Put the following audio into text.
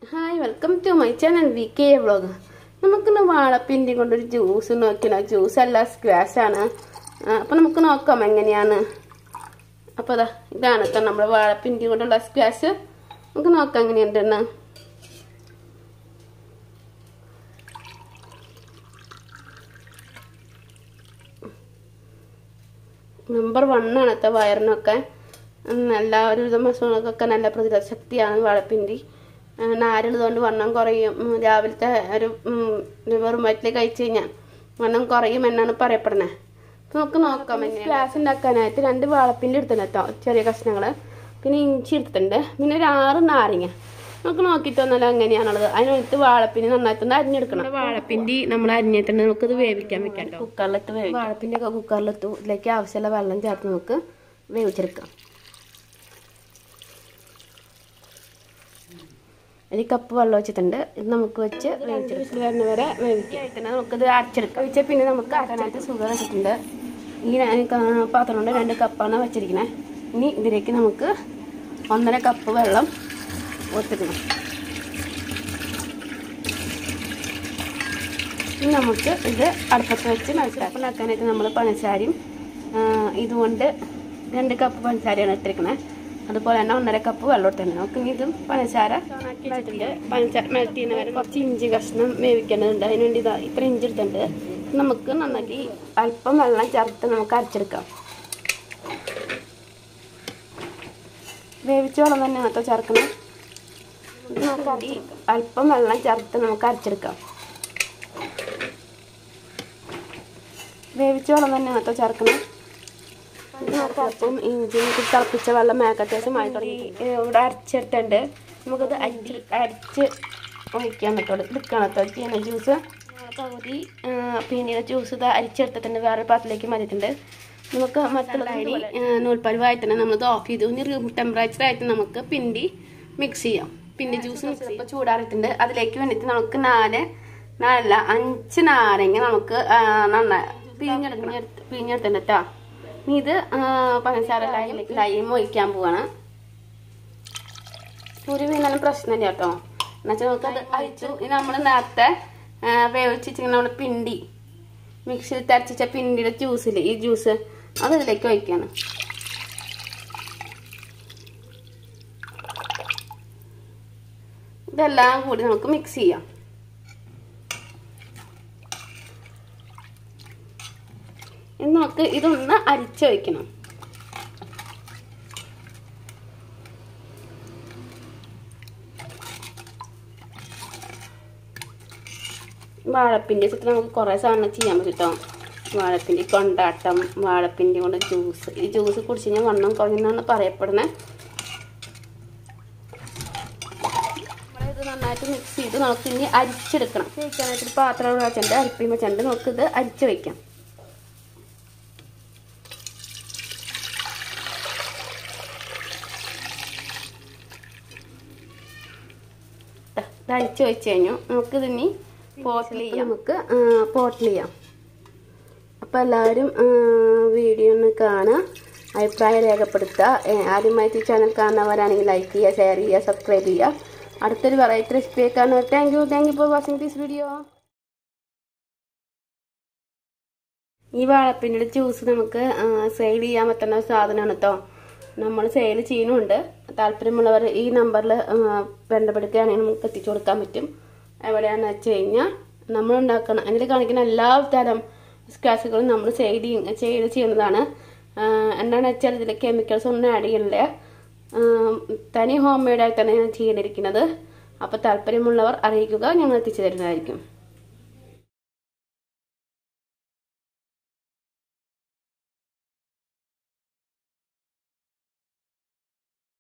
hi welcome to my channel V K vlog നമുക്കിന്ന് വാഴപ്പിണ്ടി കൊണ്ടൊരു ജ്യൂസ് നോക്കിയാൽ ജ്യൂസ് അല്ല സ്ക്വാഷ് ആണ് അപ്പം നമുക്ക് നോക്കാം എങ്ങനെയാണ് അപ്പോൾ അതാ ഇതാണ് കേട്ടോ നമ്മുടെ വാഴപ്പിണ്ടി കൊണ്ടുള്ള സ്ക്വാഷ് നമുക്ക് നോക്കാം എങ്ങനെയുണ്ടെന്ന് നമ്പർ വണ്ണാണ് കേട്ടോ വയറിനൊക്കെ നല്ല ഒരുവിധം അസുഖങ്ങൾക്കൊക്കെ നല്ല പ്രതിരോധ ശക്തിയാണ് വാഴപ്പിണ്ടി നാരുള്ളതുകൊണ്ട് വണ്ണം കുറയും ഉം, രാവിലത്തെ ഒരു ഉം, വെറും വയറ്റിൽ കഴിച്ചു കഴിഞ്ഞാൽ വണ്ണം കുറയും എന്നാണ് പറയപ്പെടുന്നത് അപ്പം നമുക്ക് നോക്കാം ഗ്ലാസ് ഉണ്ടാക്കാനായിട്ട് രണ്ട് വാഴപ്പിണ്ടി എടുത്തിട്ടുണ്ട് കേട്ടോ ചെറിയ കഷ്ണങ്ങൾ പിന്നെ ഇഞ്ചി എടുത്തിട്ടുണ്ട് പിന്നെ ഒരു ആറ് നാരങ്ങ നമുക്ക് നോക്കിയിട്ട് വന്നാൽ എങ്ങനെയാണുള്ളത് അതിനകത്ത് വാഴപ്പിണ്ടി നന്നായിട്ടൊന്ന് അരിഞ്ഞെടുക്കണം വാഴപ്പിണ്ടി നമ്മൾ അരിഞ്ഞിട്ടുണ്ട് നമുക്കത് വേവിക്കാൻ വെക്കാം കേട്ടോ കുക്കറിലിട്ട് വേവിക്കും വാഴപ്പിൻ്റെ ഒക്കെ കുക്കറിലിട്ടു ഇതിലേക്ക് ആവശ്യമുള്ള വെള്ളം ചേർത്ത് നമുക്ക് വേവിച്ചെടുക്കാം ഒരു കപ്പ് വെള്ളം വെച്ചിട്ടുണ്ട് ഇത് നമുക്ക് വെച്ച് വേവിച്ചെടുക്കാം വരുന്ന വരെ വേവിക്കാം നമുക്കിത് അരച്ചെടുക്കാം വെച്ചാൽ പിന്നെ നമുക്ക് അരക്കാനായിട്ട് സുഖം വെച്ചിട്ടുണ്ട് ഈ ഞാൻ ക- പാത്രം കൊണ്ട് രണ്ട് കപ്പാണ് വെച്ചിരിക്കുന്നത് ഇനി ഇതിലേക്ക് നമുക്ക് ഒന്നര കപ്പ് വെള്ളം ഒത്തിക്കണം ഇനി നമുക്ക് ഇത് അടുപ്പത്ത് വെച്ച് മനസ്സിലാക്കാനായിട്ട് നമ്മൾ പഞ്ചസാരയും ആ, ഇതുകൊണ്ട് രണ്ട് കപ്പ് പഞ്ചസാരയാണ് ഇട്ടിരിക്കണേ അതുപോലെ തന്നെ ഒന്നര കപ്പ് വെള്ളം ഇട്ടിട്ടുണ്ട് നമുക്ക് ഇനി ഇതും പഞ്ചസാര ഇട്ടിട്ടുണ്ട് പഞ്ചസാര മെൽറ്റ് ചെയ്യുന്ന വരെ കുറച്ച് ഇഞ്ചി കഷ്ണം വേവിക്കേണ്ടതുണ്ട് അതിന് വേണ്ടി ഇതാ ഇത്ര ഇഞ്ചി എടുത്തിട്ടുണ്ട് നമുക്ക് നന്നാക്കി അല്പം വെള്ളം ചേർത്ത് നമുക്ക് അരച്ചെടുക്കാം വേവിച്ച വെള്ളം തന്നെ കേട്ടോ ചേർക്കണം ഇത് നമുക്ക് ഈ അല്പം വെള്ളം ചേർത്ത് നമുക്ക് അരച്ചെടുക്കാം വേവിച്ച വെള്ളം തന്നെ കേട്ടോ ചേർക്കണം അപ്പം ഇഞ്ചി തിളപ്പിച്ച വെള്ളം മേക്കത്യാവശ്യം ആയി തുടങ്ങി ഏ, ഇവിടെ അരച്ചെടുത്തുണ്ട് നമുക്കത് അരിച്ച് അരിച്ച് ഒഴിക്കാൻ പറ്റുള്ളൂ എടുക്കണം കേട്ടോ ചെയ്യുന്ന ജ്യൂസ് പകുതി ആ, പിന്നീട് ജ്യൂസ് ഇത് അരിച്ചെടുത്തിട്ടുണ്ട് വേറെ പാത്രത്തിലേക്ക് മാറ്റിയിട്ടുണ്ട് നമുക്ക് മറ്റുള്ള അരി നൂൽപ്പരുവായി തന്നെ നമ്മളിത് ഓഫ് ചെയ്തു ഇനി റൂം ടെമ്പറേച്ചർ ആയിട്ട് നമുക്ക് പിണ്ടി മിക്സ് ചെയ്യാം പിണ്ടി ജ്യൂസ് മിക്സ് ഇപ്പോൾ ചൂടാറിയിട്ടുണ്ട് അതിലേക്ക് വേണ്ടിയിട്ട് നമുക്ക് നാല് നാലല്ല അഞ്ച് നാരങ്ങ നമുക്ക് ആ, നന്നായി പിഴിഞ്ഞെടുക്കണം പിഴിഞ്ഞെടുത്തിട്ടുണ്ട് കേട്ടോ ഇനി ഇത് ആ, പഞ്ചസാര ലൈം ലൈം ഒഴിക്കാൻ പോവാണ് ഒരു വീണാലും പ്രശ്നമില്ല കേട്ടോ എന്നുവെച്ചാൽ നമുക്കത് അയച്ചു ഇത് നമ്മൾ നേരത്തെ ആ, വേവിച്ചിട്ട് നമ്മുടെ പിണ്ടി മിക്സിയിൽ തരച്ചിച്ച പിണ്ടിയുടെ ജ്യൂസിൽ ഈ ജ്യൂസ് അത് ഇതിലേക്ക് ഒഴിക്കാണ് ഇതെല്ലാം കൂടി നമുക്ക് മിക്സ് ചെയ്യാം ഇനി നമുക്ക് ഇതൊന്ന് അരിച്ചു വയ്ക്കണം വാഴപ്പിണ്ടി വെച്ചിട്ട് നമുക്ക് കുറേ സാധനം ചെയ്യാൻ പറ്റും കേട്ടോ വാഴപ്പിണ്ടി കൊണ്ടാട്ടം വാഴപ്പിണ്ടി കൊണ്ട് ജ്യൂസ് ഈ ജ്യൂസ് കുടിച്ച് കഴിഞ്ഞാൽ വണ്ണം കുറഞ്ഞെന്നാണ് പറയപ്പെടുന്നത് നമ്മളിത് നന്നായിട്ട് മിക്സ് ചെയ്ത് നമുക്ക് ഇനി അരിച്ചെടുക്കണം കഴിക്കാനായിട്ട് ഒരു പാത്രം വെച്ചിട്ടുണ്ട് അരിപ്പിയും വെച്ചിട്ടുണ്ട് നമുക്കിത് അരിച്ച് വയ്ക്കാം ദാ, ഇത് അരിച്ച് വെച്ച് കഴിഞ്ഞു നമുക്കിത് ഇനി പോട്ടിൽ ചെയ്യാം നമുക്ക് പോട്ടിൽ ചെയ്യാം അപ്പോൾ എല്ലാവരും വീഡിയോ ഒന്ന് കാണുക അഭിപ്രായം രേഖപ്പെടുത്തുക ഏ, ആദ്യമായിട്ട് ഈ ചാനൽ കാണുന്നവരാണെങ്കിൽ ലൈക്ക് ചെയ്യുക ഷെയർ ചെയ്യുക സബ്സ്ക്രൈബ് ചെയ്യുക അടുത്തൊരു വെറൈറ്റി റെസിപ്പി കാണുക thank you thank you for watching this video ഈ വാഴപ്പിന്നിയുടെ ജ്യൂസ് നമുക്ക് സെയിൽ ചെയ്യാൻ പറ്റുന്ന ഒരു സാധനമാണ് കേട്ടോ നമ്മൾ സെയിൽ ചെയ്യുന്നുണ്ട് താല്പര്യമുള്ളവർ ഈ നമ്പറിൽ ബന്ധപ്പെടുകയാണെങ്കിൽ നമുക്ക് എത്തിച്ചു കൊടുക്കാൻ പറ്റും എവിടെയാണെന്ന് വെച്ച് കഴിഞ്ഞാൽ നമ്മൾ ഉണ്ടാക്കണം അതിൽ കാണിക്കുന്ന എല്ലാ തരം സ്ക്രാച്ചുകളും നമ്മൾ സെയിൽ സെയിൽ ചെയ്യുന്നതാണ് ആ, എന്താണെന്ന് വെച്ചാൽ ഇതിൽ കെമിക്കൽസ് ഒന്നും ആഡ് ചെയ്യില്ല ആ, തനി ഹോം മെയ്ഡായി തന്നെ ഞാൻ ചെയ്തിരിക്കുന്നത് അപ്പോൾ താല്പര്യമുള്ളവർ അറിയിക്കുക ഞങ്ങൾ എത്തിച്ചു തരുന്നതായിരിക്കും